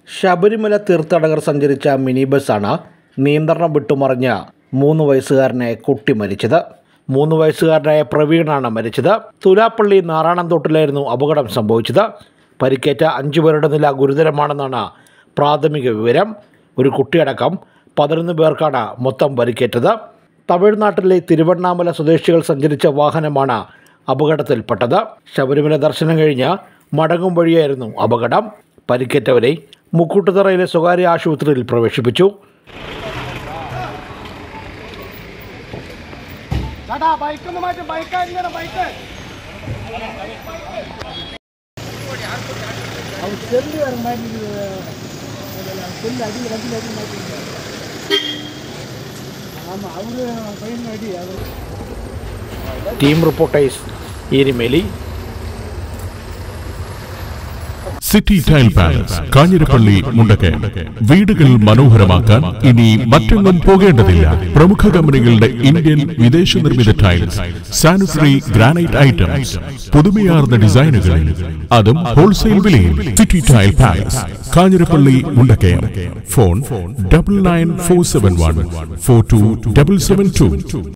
ശബരിമല തീർത്ഥാടകർ സഞ്ചരിച്ച മിനി ബസ്സാണ് നിയന്ത്രണം വിട്ടുമറിഞ്ഞ മൂന്ന് വയസ്സുകാരനെ കുട്ടി മരിച്ചത് മൂന്ന് വയസ്സുകാരനായ പ്രവീണാണ് മരിച്ചത് തുലാപ്പള്ളി നാറാണംതോട്ടിലായിരുന്നു അപകടം സംഭവിച്ചത് പരിക്കേറ്റ അഞ്ചു പേരുടെ നില ഗുരുതരമാണെന്നാണ് പ്രാഥമിക വിവരം ഒരു കുട്ടിയടക്കം പതിനൊന്ന് പേർക്കാണ് മൊത്തം പരിക്കേറ്റത് തമിഴ്നാട്ടിലെ തിരുവണ്ണാമല സ്വദേശികൾ സഞ്ചരിച്ച വാഹനമാണ് അപകടത്തിൽപ്പെട്ടത് ശബരിമല ദർശനം കഴിഞ്ഞ് മടങ്ങും വഴിയായിരുന്നു അപകടം പരിക്കേറ്റവരെ മുക്കൂട്ടുതറയിലെ സ്വകാര്യ ആശുപത്രിയിൽ പ്രവേശിപ്പിച്ചു ചേട്ടാ ബൈക്ക് ഒന്ന് മാറ്റും ബൈക്ക് ഇങ്ങനെ ബൈക്ക് ചെല്ല് വരണ്ടായിരുന്നു ചെല്ല് അടി രണ്ടിൽ അടി മാറ്റി ആമാ അവര് പയ്യന് അടി അവർ team reporters Erumeli city tile palace Kanjirappally Mundakkayam വീടുകൾ മനോഹരമാക്കാൻ ഇനി മറ്റെങ്ങും പോകേണ്ടതില്ല പ്രമുഖ കമ്പനികളുടെ ഇന്ത്യൻ വിദേശ നിർമ്മിത ടൈൽസ് സാനിറ്ററി ഗ്രാനൈറ്റ് ഐറ്റംസ് പുതുമയാർന്ന ഡിസൈനുകളിൽ അതും ഹോൾസെയിൽ വിലയിൽ city tile palace Kanjirappally Mundakkayam phone double nine four seven one four two double seven to